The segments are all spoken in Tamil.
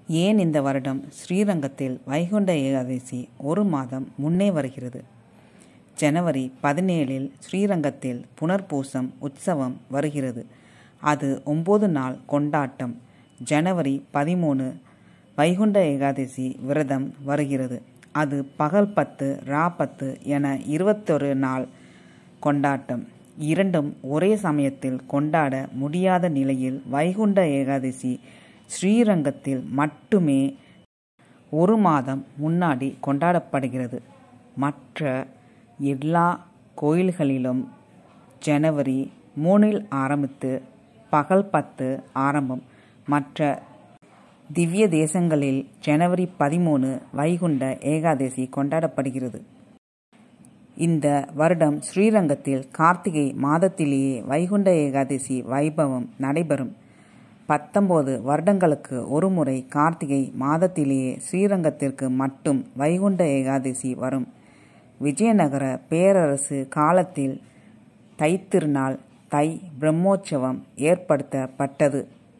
ஏன் இந்த வருடம் ஸ்ரீரங்கத்தில் வைகுண்ட ஏகாதசி ஒரு மாதம் முன்னே வருகிறது ஜனவரி பதினேழில் ஸ்ரீரங்கத்தில் புனர்பூசம் உற்சவம் வருகிறது அது ஒம்பது நாள் கொண்டாட்டம் ஜனவரி பதிமூணு வைகுண்ட ஏகாதசி விரதம் வருகிறது அது பகல் பத்து ரா பத்து என இருபத்தொரு நாள் கொண்டாட்டம் இரண்டும் ஒரே சமயத்தில் கொண்டாட முடியாத நிலையில் வைகுண்ட ஏகாதசி ஸ்ரீரங்கத்தில் மட்டுமே ஒரு மாதம் முன்னாடி கொண்டாடப்படுகிறது மற்ற எல்லா கோயில்களிலும் ஜனவரி மூணில் ஆரம்பித்து பகல் பத்து ஆரம்பம் மற்ற திவ்ய தேசங்களில் ஜனவரி பதிமூணு வைகுண்ட ஏகாதசி கொண்டாடப்படுகிறது இந்த வருடம் ஸ்ரீரங்கத்தில் கார்த்திகை மாதத்திலேயே வைகுண்ட ஏகாதசி வைபவம் நடைபெறும் பத்தொன்பது வருடங்களுக்கு ஒருமுறை கார்த்திகை மாதத்திலேயே ஸ்ரீரங்கத்திற்கு மட்டும் வைகுண்ட ஏகாதசி வரும் விஜயநகர பேரரசு காலத்தில் தைத்திருநாள் தை பிரம்மோற்சவம் ஏற்படுத்தப்பட்டது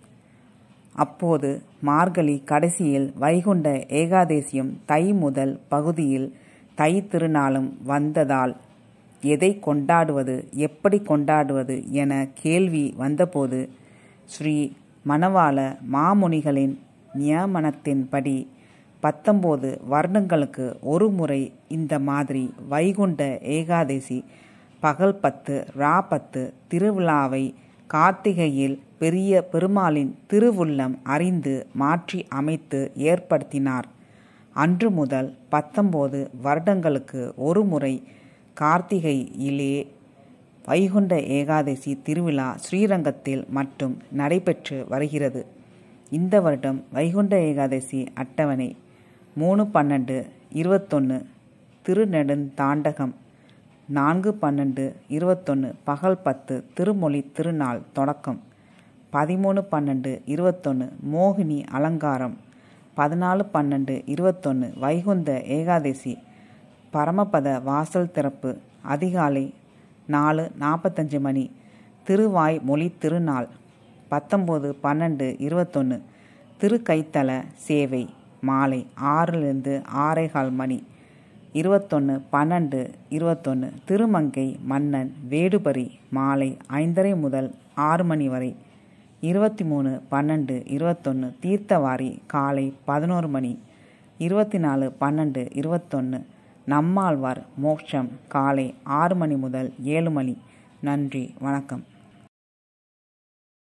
அப்போது மார்கழி கடைசியில் வைகுண்ட ஏகாதசியும் தை முதல் பகுதியில் தை திருநாளும் வந்ததால் எதை கொண்டாடுவது எப்படி கொண்டாடுவது என கேள்வி வந்தபோது ஸ்ரீ மணவாள மாமுனிகளின் நியமனத்தின்படி பத்தொம்போது வருடங்களுக்கு ஒரு முறை இந்த மாதிரி வைகுண்ட ஏகாதசி பகல் பத்து ரா பத்து திருவிழாவை கார்த்திகையில் பெரிய பெருமாளின் திருவுள்ளம் அறிந்து மாற்றி அமைத்து ஏற்படுத்தினார் அன்று முதல் பத்தொம்போது வருடங்களுக்கு ஒரு முறை கார்த்திகையிலே வைகுண்ட ஏகாதசி திருவிழா ஸ்ரீரங்கத்தில் மட்டும் நடைபெற்று வருகிறது இந்த வருடம் வைகுண்ட ஏகாதசி அட்டவணை மூணு பன்னெண்டு இருபத்தொன்று திருநெடுந்தாண்டகம் நான்கு பன்னெண்டு இருபத்தொன்று பகல் பத்து திருமொழி திருநாள் தொடக்கம் பதிமூணு பன்னெண்டு இருபத்தொன்று மோகினி அலங்காரம் பதினாலு பன்னெண்டு இருபத்தொன்று வைகுந்த ஏகாதசி பரமபத வாசல் திறப்பு அதிகாலை நாலு நாற்பத்தஞ்சு மணி திருவாய் மொழி திருநாள் பத்தொம்போது பன்னெண்டு இருபத்தொன்று திருக்கைத்தல சேவை மாலை ஆறிலிருந்து ஆறேகால் மணி இருபத்தொன்று பன்னெண்டு இருபத்தொன்று திருமங்கை மன்னன் வேடுபரி மாலை ஐந்தரை முதல் ஆறு மணி வரை இருபத்தி மூணு பன்னெண்டு இருபத்தொன்று தீர்த்தவாரி காலை பதினோரு மணி இருபத்தி நாலு பன்னெண்டு இருபத்தொன்று நம்மாழ்வார் மோட்சம் காலை ஆறு மணி முதல் ஏழு மணி நன்றி வணக்கம்